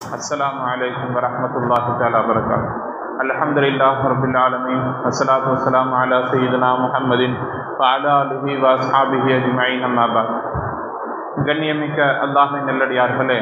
السلام عليكم ورحمة الله تعالى وبركاته الحمد لله رب العالمين والصلاة والسلام على سيدنا محمد وعلى آله وأصحابه أجمعين أما بعد கண்ணியமிக்க அல்லாஹின் நல்லடியார்களே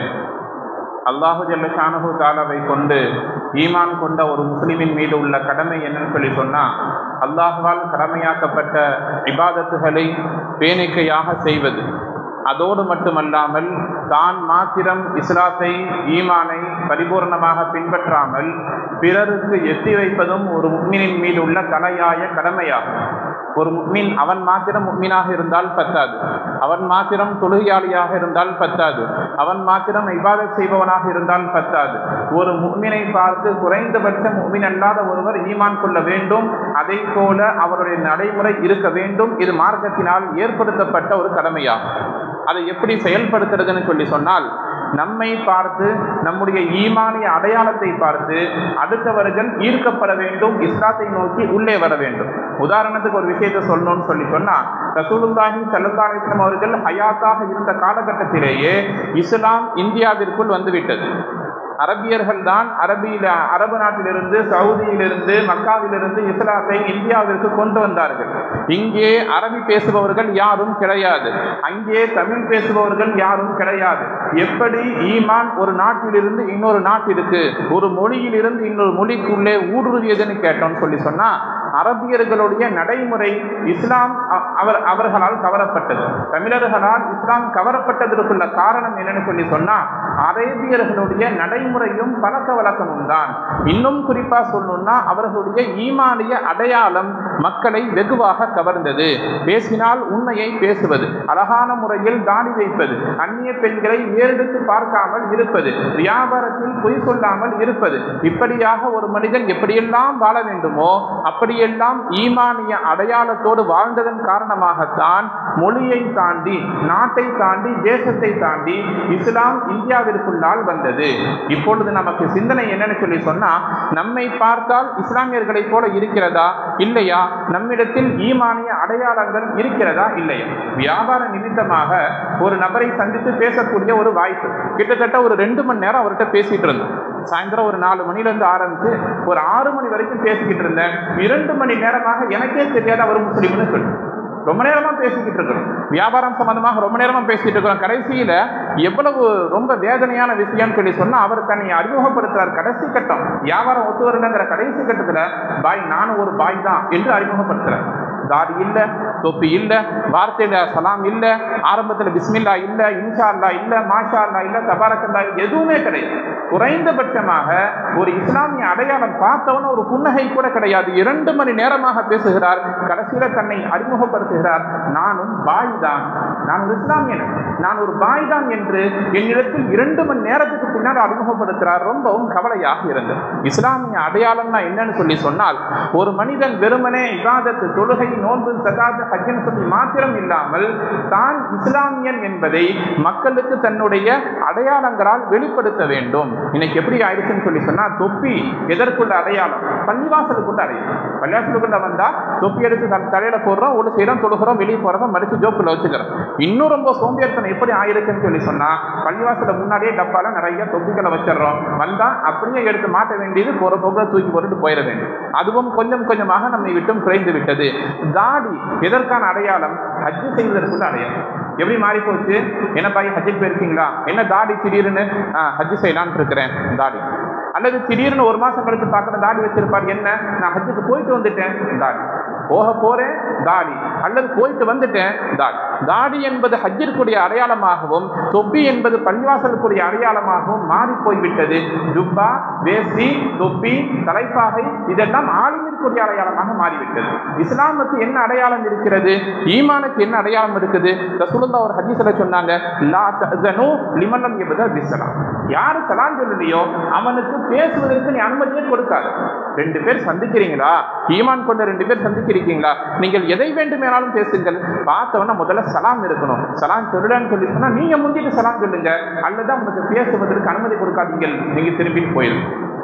அல்லாஹு ஜல்ல ஷானஹு தாலாவை கொண்டு ஈமான் கொண்ட ஒரு முஸ்லிமின் மீது உள்ள கடமை என்னன்னு சொல்லி சொன்னால் அல்லாஹுவால் கடமையாக்கப்பட்ட இபாதத்துகளை பேணிக்கையாக செய்வது அதோடு மட்டுமல்லாமல் தான் மாத்திரம் இஸ்லாத்தை ஈமானை பரிபூர்ணமாக பின்பற்றாமல் பிறருக்கு எத்தி வைப்பதும் ஒரு முக்மினின் மீது உள்ள தலையாய கடமையாகும் ஒரு முக்மின் அவன் மாத்திரம் முக்மீனாக இருந்தால் பத்தாது அவன் மாத்திரம் தொழுகையாளியாக இருந்தால் பத்தாது அவன் மாத்திரம் இபாதத் செய்பவனாக இருந்தால் பத்தாது ஒரு முக்மினை பார்த்து குறைந்தபட்ச முக்மின் அல்லாத ஒருவர் ஈமான் கொள்ள வேண்டும் அதை போல அவருடைய நடைமுறை இருக்க வேண்டும் இது மார்க்கத்தினால் ஏற்படுத்தப்பட்ட ஒரு கடமையாகும் அதை எப்படி செயல்படுத்துறதுன்னு சொல்லி சொன்னால் நம்மை பார்த்து நம்முடைய ஈமானிய அடையாளத்தை பார்த்து அடுத்தவர்கள் ஈர்க்கப்பட வேண்டும் இஸ்லாத்தை நோக்கி உள்ளே வர வேண்டும் உதாரணத்துக்கு ஒரு விஷயத்தை சொல்லணும்னு சொல்லி சொன்னா ரசூலுல்லாஹி சல்லல்லாஹு அலைஹி வஸல்லம் அவர்கள் ஹயாத்தாக இருந்த காலகட்டத்திலேயே இஸ்லாம் இந்தியாவிற்குள் வந்துவிட்டது அரபியர்கள் தான் அரபியில அரபு நாட்டிலிருந்து சவுதியிலிருந்து மக்காவிலிருந்து இஸ்லாத்தை இந்தியாவிற்கு கொண்டு வந்தார்கள் இங்கே அரபி பேசுபவர்கள் யாரும் கிடையாது அங்கே தமிழ் பேசுபவர்கள் யாரும் கிடையாது எப்படி ஈமான் ஒரு நாட்டிலிருந்து இன்னொரு நாட்டிற்கு ஒரு மொழியிலிருந்து இன்னொரு மொழிக்குள்ளே ஊடுருவியதுன்னு கேட்டோம்னு சொல்லி சொன்னா அரபியர்களுடைய நடைமுறை இஸ்லாம் அவர் அவர்களால் கவரப்பட்டது தமிழர்களால் இஸ்லாம் கவரப்பட்டதற்குள்ள காரணம் என்னன்னு சொல்லி சொன்னா அரேபியர்களுடைய நடைமுறையும் பழக்க வழக்கமும் தான் இன்னும் குறிப்பா சொல்லணும்னா அவர்களுடைய ஈமானிய அடையாளம் மக்களை வெகுவாக கவர்ந்தது பேசினால் உண்மையை பேசுவது அழகான முறையில் தாடி வைப்பது அந்நிய பெண்களை ஏறெடுத்து பார்க்காமல் இருப்பது வியாபாரத்தில் பொய் சொல்லாமல் இருப்பது இப்படியாக ஒரு மனிதன் எப்படியெல்லாம் வாழ வேண்டுமோ அப்படியெல்லாம் ஈமானிய அடையாளத்தோடு வாழ்ந்ததன் காரணமாகத்தான் மொழியை தாண்டி நாட்டை தாண்டி தேசத்தை தாண்டி இஸ்லாம் இந்தியாவிற்குள்ளால் வந்தது இப்பொழுது நமக்கு சிந்தனை என்னன்னு சொல்லி சொன்னா நம்மை பார்த்தால் இஸ்லாமியர்களைப் போல இருக்கிறதா இல்லையா நம்மிடத்தில் ஈமானிய அடையாளங்கள் இருக்கிறதா இல்லையா வியாபார நிமித்தமாக ஒரு நபரை சந்தித்து பேசக்கூடிய ஒரு வாய்ப்பு கிட்டத்தட்ட ஒரு ரெண்டு மணி நேரம் அவர்கிட்ட பேசிட்டு இருந்தோம் சாயந்தரம் ஒரு நாலு மணிலேருந்து ஆரம்பித்து ஒரு ஆறு மணி வரைக்கும் பேசிக்கிட்டு இருந்தேன் இரண்டு மணி நேரமாக எனக்கே தெரியாத அவர் முஸ்லீம்னு சொல்லி ரொம்ப நேரமாக பேசிக்கிட்டு இருக்கிறோம் வியாபாரம் சம்பந்தமாக ரொம்ப நேரமாக பேசிக்கிட்டு இருக்கிறோம் கடைசியில் எவ்வளவு ரொம்ப வேதனையான விஷயம்னு சொல்லி சொன்னால் அவர் தன்னை அறிமுகப்படுத்துறார் கடைசி கட்டம் வியாபாரம் ஒத்து வரலங்கிற கடைசி கட்டத்தில் பாய் நானும் ஒரு பாய் தான் என்று அறிமுகப்படுத்துறார் தாடி இல்லை தொப்பி இல்லை வார்த்தையில் சலாம் இல்லை ஆரம்பத்தில் பிஸ்மில்லா இல்லை இன்ஷா அல்லா இல்லை மாஷா அல்லா இல்லை தபாரக்கல்லா எதுவுமே கிடையாது குறைந்தபட்சமாக ஒரு இஸ்லாமிய அடையாளம் பார்த்தவன ஒரு புன்னகை கூட கிடையாது இரண்டு மணி நேரமாக பேசுகிறார் கடைசியில் தன்னை அறிமுகப்படுத்துகிறார் நானும் பாய் தான் நான் ஒரு இஸ்லாமியன் நான் ஒரு பாய் தான் என்று என்னிடத்தில் இரண்டு மணி நேரத்துக்கு பின்னால் அறிமுகப்படுத்துகிறார் ரொம்பவும் கவலையாக இருந்தது இஸ்லாமிய அடையாளம்னா என்னன்னு சொல்லி சொன்னால் ஒரு மனிதன் வெறுமனே இபாதத்து தொழுகை நோன்பு சகாத்து ஹஜ்ஜன் சொல்லி மாத்திரம் இல்லாமல் தான் இஸ்லாமியன் என்பதை மக்களுக்கு தன்னுடைய அடையாளங்களால் வெளிப்படுத்த வேண்டும் இன்னைக்கு எப்படி ஆயிடுச்சுன்னு சொல்லி சொன்னா தொப்பி எதற்குள்ள அடையாளம் பள்ளிவாசலுக்குள்ள அடையாளம் பள்ளிவாசலுக்குள்ள வந்தா தொப்பி எடுத்து தன் தலையில போடுறோம் ஒரு செய்யறோம் தொழுகிறோம் வெளியே போறோம் மடிச்சு ஜோப்புல வச்சுக்கிறோம் இன்னும் ரொம்ப சோம்பேறித்தனம் எப்படி ஆயிருக்குன்னு சொல்லி சொன்னா பள்ளிவாசல முன்னாடியே டப்பால நிறைய தொப்பிகளை வச்சிடறோம் வந்தா அப்படியே எடுத்து மாட்ட வேண்டியது போற போக்குல தூக்கி போட்டுட்டு போயிட வேண்டும் அதுவும் கொஞ்சம் கொஞ்சமாக நம்மை விட்டும் குறைந்து விட்டது தாடி எதற்கான அடையாளம் ஹஜ்ஜு செய்வதற்குள்ள அடையாளம் எப்படி மாறி போச்சு என்ன பாய் ஹஜ்ஜுக்கு போயிருக்கீங்களா என்ன தாடி திடீர்னு ஹஜ்ஜு செய்யலான்னு இருக்கிறேன் தாடி அல்லது திடீர்னு ஒரு மாசம் கழிச்சு பார்க்குற தாடி வச்சிருப்பார் என்ன நான் ஹஜ்ஜுக்கு போயிட்டு வந்துட்டேன் தாடி போக போறேன் தாடி அல்லது போயிட்டு வந்துட்டேன் தாடி தாடி என்பது ஹஜ்ஜிற்குரிய அடையாளமாகவும் தொப்பி என்பது பள்ளிவாசலுக்குரிய அடையாளமாகவும் மாறி போய்விட்டது ஜுப்பா வேஷ்டி தொப்பி தலைப்பாகை இதெல்லாம் ஆளுமிற்குரிய அடையாளமாக மாறிவிட்டது இஸ்லாமுக்கு என்ன அடையாளம் இருக்கிறது ஈமானுக்கு என்ன அடையாளம் இருக்குது ரசூலுல்லா ஒரு ஹதீஸ்ல சொன்னாங்க லா தஸனு லிமல்லம் யபத பிஸ்ஸலாம் யாரு சலாம் சொல்லலையோ அவனுக்கு பேசுவதற்கு நீ அனுமதியே கொடுக்காது ரெண்டு பேர் சந்திக்கிறீங்களா ஈமான் கொண்ட ரெண்டு பேர் சந்திக்கிறீங்களா நீங்கள் எதை வேண்டுமானாலும் பேசுங்கள் பார்த்தவொன்னா முதல்ல சலாம் இருக்கணும் சலாம் சொல்லலன்னு சொல்லி சொன்னா நீங்க முந்திட்டு சலாம் சொல்லுங்க அல்லது அவனுக்கு பேசுவதற்கு அனுமதி கொடுக்காதீங்க நீங்க திரும்பி போயிடும்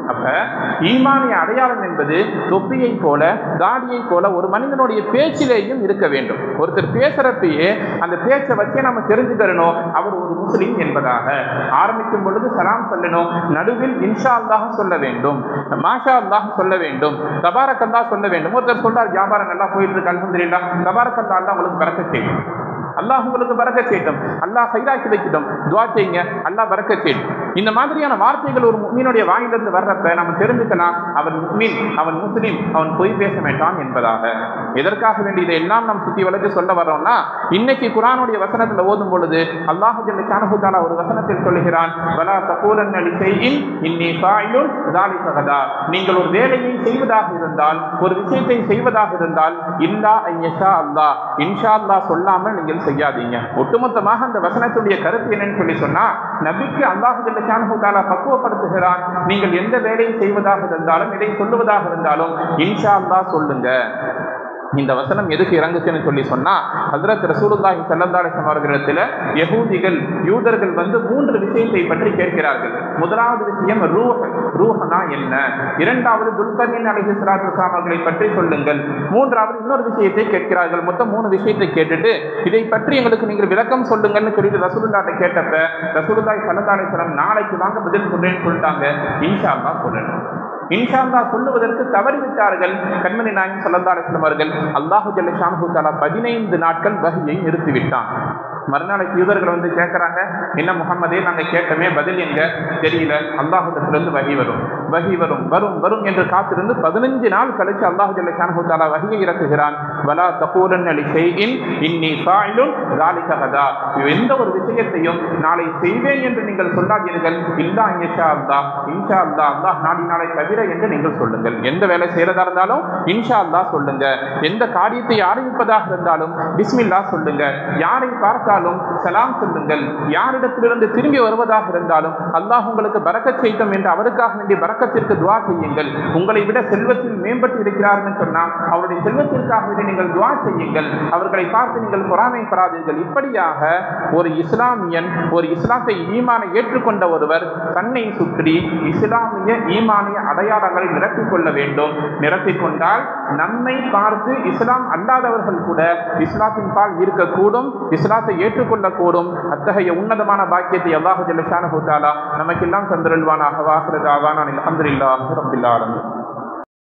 அப்ப ஈமானிய அடையாளம் என்பது தொப்பியை போல தாடியை போல ஒரு மனிதனுடைய பேச்சிலேயும் இருக்க வேண்டும் ஒருத்தர் பேசுறப்பயே அந்த பேச்சை வச்சே நம்ம தெரிஞ்சுக்கிறணும் அவர் ஒரு முஸ்லிம் என்பதாக ஆரம்பிக்கும் பொழுது சலாம் சொல்லணும் நடுவில் இன்ஷா அல்லாஹ் சொல்ல வேண்டும் மாஷா அல்லாஹ் சொல்ல வேண்டும் தபாரக்கல்லா சொல்ல வேண்டும் ஒருத்தர் சொல்றார் வியாபாரம் நல்லா போயிட்டு இருக்கு அல்ஹம்துலில்லாஹ் தபாரக்கல்லா அல்லாஹ் உங்களுக்கு பறக்க செய்யும் அல்லாஹ் உங்களுக்கு பறக்க செய்யட்டும் அல்லாஹ் ஹைராக்கி வைக்கட்டும் துவா செய்யுங்க அல்லாஹ் பறக்க செய்யட்டும் இந்த மாதிரியான வார்த்தைகள் ஒரு முக்மீனுடைய வாயிலிருந்து வர்றப்ப நம்ம தெரிஞ்சுக்கலாம் அவன் முக்மீன் அவன் முஸ்லீம் அவன் பொய் பேச வேண்டாம் என்பதாக எதற்காக வேண்டி இதையெல்லாம் நாம் சுத்தி வளர்த்து சொல்ல வர்றோம்னா இன்னைக்கு குரானுடைய வசனத்துல ஓதும் பொழுது அல்லாஹு ஜல்ல ஷானஹு தஆலா ஒரு வசனத்தில் சொல்லுகிறான் வலா தகூலன்ன லிஷைஇன் இன்னி ஃபாயிலுன் ذلك غدا நீங்கள் ஒரு வேலையை செய்வதாக இருந்தால் ஒரு விஷயத்தை செய்வதாக இருந்தால் இல்லா ஐயஷா அல்லாஹ் இன்ஷா அல்லாஹ் சொல்லாமல் நீங்கள் செய்யாதீங்க ஒட்டுமொத்தமாக அந்த வசனத்துடைய கருத்து என்னன்னு சொல்லி சொன்னா நபிக்கு அல்லாஹு ஜல்ல ஷானஹு தஆலா பக்குவப்படுத்துகிறான் நீங்கள் எந்த வேலையை செய்வதாக இருந்தாலும் எதை சொல்லுவதாக இருந்தாலும் இன்ஷா அல்லாஹ் சொல்லுங்க இந்த வசனம் எதுக்கு இறங்குச்சுன்னு சொல்லி சொன்னா ஹஜரத் ரசூலுல்லாஹி ஸல்லல்லாஹு அலைஹி வஸல்லம் அவர்களிடத்துல யகூதிகள் யூதர்கள் வந்து மூன்று விஷயத்தை பற்றி கேட்கிறார்கள் முதலாவது விஷயம் ரூஹ் ரூஹனா என்ன இரண்டாவது துல்கர்னின் அலைஹி ஸலாத்து வஸலாம் அவர்களை பற்றி சொல்லுங்கள் மூன்றாவது இன்னொரு விஷயத்தை கேட்கிறார்கள் மொத்தம் மூணு விஷயத்தை கேட்டுட்டு இதை பற்றி எங்களுக்கு நீங்கள் விளக்கம் சொல்லுங்கன்னு சொல்லிட்டு ரசூலுல்லாஹ்ட்ட கேட்டப்ப ரசூலுல்லாஹி ஸல்லல்லாஹு அலைஹி வஸல்லம் நாளைக்கு வாங்க பதில் சொல்றேன்னு சொல்லிட்டாங்க இன்ஷா அல்லாஹ் சொல்லணும் இன்ஷால்லா சொல்லுவதற்கு தவறிவிட்டார்கள் கண்மணி நாயகம் சல்லல்லா அலிஸ்லாம் அவர்கள் அல்லாஹு ஜல்ல ஷானஹு தாலா பதினைந்து நாட்கள் வகையை நிறுத்திவிட்டான் மறுநாளைக்கு யூதர்கள் வந்து கேட்குறாங்க என்ன முகம்மதே நாங்கள் கேட்டோமே பதில் எங்க தெரியல அல்லாஹுடத்திலிருந்து வகி வரும் வகி வரும் வரும் வரும் என்று காத்திருந்து பதினஞ்சு நாள் கழிச்சு அல்லாஹு ஜல்ல ஷானஹு தாலா வகையை இறக்குகிறான் வலா தகூலன் அலி ஷைஇன் இன்னி ஃபாயிலுன் ذلك غدا எந்த ஒரு விஷயத்தையும் நாளை செய்வேன் என்று நீங்கள் சொல்லாதீர்கள் இல்லா இன்ஷா அல்லாஹ் இன்ஷா அல்லாஹ் அல்லாஹ் நாடி நாளை தவிர என்று நீங்கள் சொல்லுங்கள் எந்த வேலை செய்யறதா இருந்தாலும் இன்ஷா அல்லாஹ் சொல்லுங்க எந்த காரியத்தை ஆரம்பிப்பதாக இருந்தாலும் பிஸ்மில்லா சொல்லுங்க யாரை பார்த்தாலும் சலாம் சொல்லுங்கள் யாரிடத்திலிருந்து திரும்பி வருவதாக இருந்தாலும் அல்லாஹ் உங்களுக்கு பறக்கச் செய்யும் என்று அவருக்காக வேண்டிய பறக்கத்திற்கு துவா செய்யுங்கள் உங்களை விட செல்வத்தில் மேம்பட்டு இருக்கிறார்கள் சொன்னால் அவருடைய செல்வத்திற்காக வேண்டி நீங்கள் துவா செய்யுங்கள் அவர்களை பார்த்து நீங்கள் பொறாமைப்படாதீர்கள் இப்படியாக ஒரு இஸ்லாமியன் ஒரு இஸ்லாத்தை ஈமானை ஏற்றுக்கொண்ட ஒருவர் தன்னை சுற்றி இஸ்லாமிய ஈமானிய அடையாளங்களை நிரப்பிக் கொள்ள வேண்டும் நிரப்பிக் கொண்டால் நம்மை பார்த்து இஸ்லாம் அல்லாதவர்கள் கூட இஸ்லாத்தின் பால் இருக்கக்கூடும் இஸ்லாத்தை ஏற்றுக்கொள்ளக்கூடும் அத்தகைய உன்னதமான பாக்கியத்தை அல்லாஹு ஜல்லஷானு தாலா நமக்கெல்லாம் தந்திருள்வானாக வாகிறது ஆவான் அலமதுல்லாஹி ரபில் ஆலமீன்